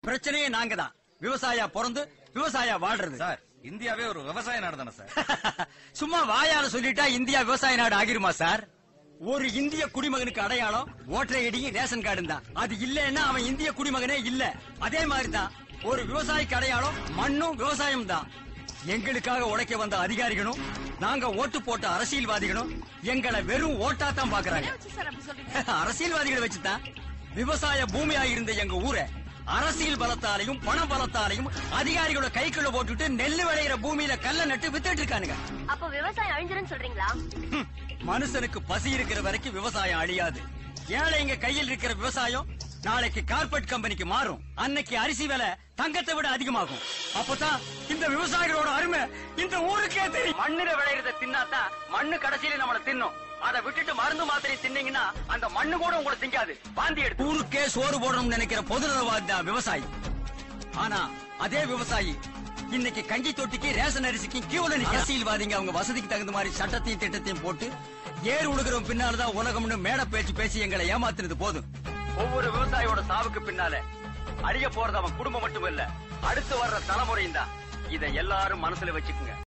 பிரச்சனையே நாங்க தான் விவசாயா பிறந்து விவசாயா வாழ்றது சார் இந்தியாவே ஒரு விவசாய நாடு தானே சார் சும்மா வாயால சொல்லிட்டா இந்தியா விவசாய நாடு ஆகிருமா சார் ஒரு இந்திய குடிமகனுக்கு அடையாளம் ஓட்டர் ஐடியும் ரேஷன் கார்டும் தான் அது இல்லைன்னா அவன் இந்திய குடிமகனே இல்ல அதே மாதிரி தான் ஒரு விவசாயிக்கு அடையாளம் மண்ணும் விவசாயம் தான் எங்களுக்காக உழைக்க வந்த அதிகாரிகளும் நாங்க ஓட்டு போட்ட அரசியல்வாதிகளும் எங்களை வெறும் ஓட்டா தான் பாக்குறாங்க சார் அப்படி சொல்றீங்க அரசியல்வாதிகளை வச்சுதான் விவசாய பூமியா இருந்த எங்க ஊரை அரசியல் பலத்தாலையும் பண பலத்தாலையும் அதிகாரிகளோட கைக்குள்ள போட்டுட்டு நெல்லு விளையிற பூமியில கல்ல நட்டு வித்துட்டு இருக்கானுங்க அப்போ விவசாயம் அழிஞ்சிருன்னு சொல்றீங்களா ஹம், மனுஷனுக்கு பசி இருக்கிற வரைக்கும் விவசாயம் அழியாது ஏழைங்க கையில் இருக்கிற விவசாயம் நாளைக்கு கார்பரேட் கம்பெனிக்கு மாறும் அன்னைக்கு அரிசி விலை தங்கத்தை விட அதிகமாகும் அப்பதான் இந்த விவசாயிகளோட அருமை இந்த ஊருக்கே தெரியும் மண்ணுல விளையிறத தின்னாதான் மண்ணு கடைசியில நம்மள தின்னும் அதை விட்டுட்டு மருந்து மாத்திரை தின்னீங்கன்னா அந்த மண்ணு கூட உங்களை திங்காது வாந்தி எடுத்து ஊருக்கே சோறு போடணும்னு நினைக்கிற பொதுநலவாதி தான் விவசாயி ஆனா அதே விவசாயி இன்னைக்கு கஞ்சி தொட்டிக்கு ரேஷன் அரிசிக்கு கியூல நிக்க அரசியல்வாதிங்க அவங்க வசதிக்கு தகுந்த மாதிரி சட்டத்தையும் திட்டத்தையும் போட்டு ஏறு உழுகிறவன் பின்னாலதான் உலகம்னு மேடை பேச்சு பேசி எங்களை ஏமாத்துறது போதும் ஒவ்வொரு விவசாயியோட சாவுக்கு பின்னால அழிய போறது அவன் குடும்பம் மட்டும் இல்ல அடுத்து வர்ற தலைமுறையும் தான் இதை எல்லாரும் மனசுல வச்சுக்குங்க